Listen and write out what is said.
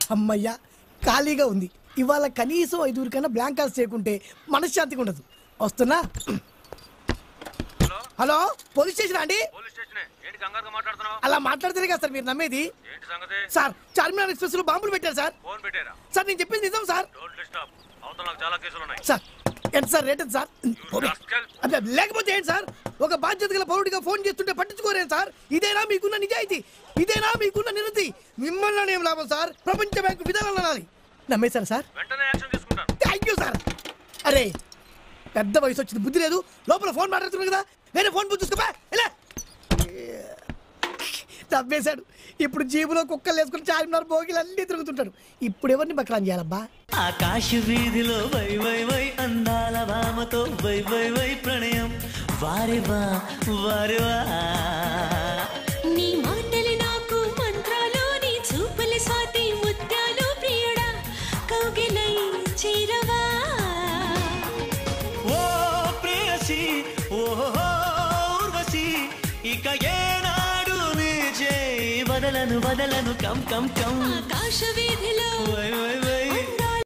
అమ్మయ్యా ఖాళీగా ఉంది ఇవాళ కనీసం ఐదుగురు కన్నా బ్లాంకాస్ చేయకుంటే మనశ్శాంతిగా ఉండదు వస్తున్నా హలో పోలీస్ స్టేషన్ అండి పోలీస్ స్టేషన్ ఏంటి కంగారుగా మాట్లాడుతున్నావు అలా మాట్లాడితేనే కదా సార్ మీరు నమ్మేది ఏంటి సంగతి సార్ చార్మినార్ ఎక్స్ప్రెస్ లో బాంబులు పెట్టారు సార్ ఫోన్ పెట్టారా సార్ నేను చెప్పింది నిజం సార్ డోంట్ డిస్టర్బ్ అవతల నాకు చాలా కేసులు ఉన్నాయి సార్ ఎంత సార్ రేట్ ఎంత సార్ rascal. అబ్బే, లేకపోతే ఏంటి సార్ ఒక బాధ్యత గల పౌరుడిగా ఫోన్ చేస్తుంటే పట్టించుకోరేం సార్ ఇదేనా మీకున్న నిజాయితీ ఇదేనా మీకున్న నిరతి మిమ్మల్ని ఏం లాభం సార్ ప్రపంచ బ్యాంకు విధానాలు అనాలి నమ్మేశారు సార్ వెంటనే యాక్షన్ తీసుకుంటాను థ్యాంక్ యూ సార్ అరే పెద్ద వయసు వచ్చింది బుద్ధి లేదు లోపల ఫోన్ మాట్లాడుతున్నాడు కదా వేరే ఫోన్ బుద్ధి చూసుకోపా ఎలా తప్పేశాడు ఇప్పుడు జీబులో కుక్కలు వేసుకుని చార్మినార్ బోగిలు అన్నీ తిరుగుతుంటాడు ఇప్పుడు ఎవరిని బక్రాన్ చేయాలబ్బా ఆకాశ వీధిలో వై వై వై అందాల భామతో వై వై వై ప్రణయం వారివా వారివా నీ మాటలు నాకు మంత్రాలు నీ చూపుల స్వాతి ముత్యాలు ప్రియుడా కౌగిలై చేరవా ఓ ప్రేయసి ఓ ఊర్వశి ఇక ఏనాడు నీ చేయి వదలను వదలను కం కం కం ఆకాశ వీధిలో వై వై వై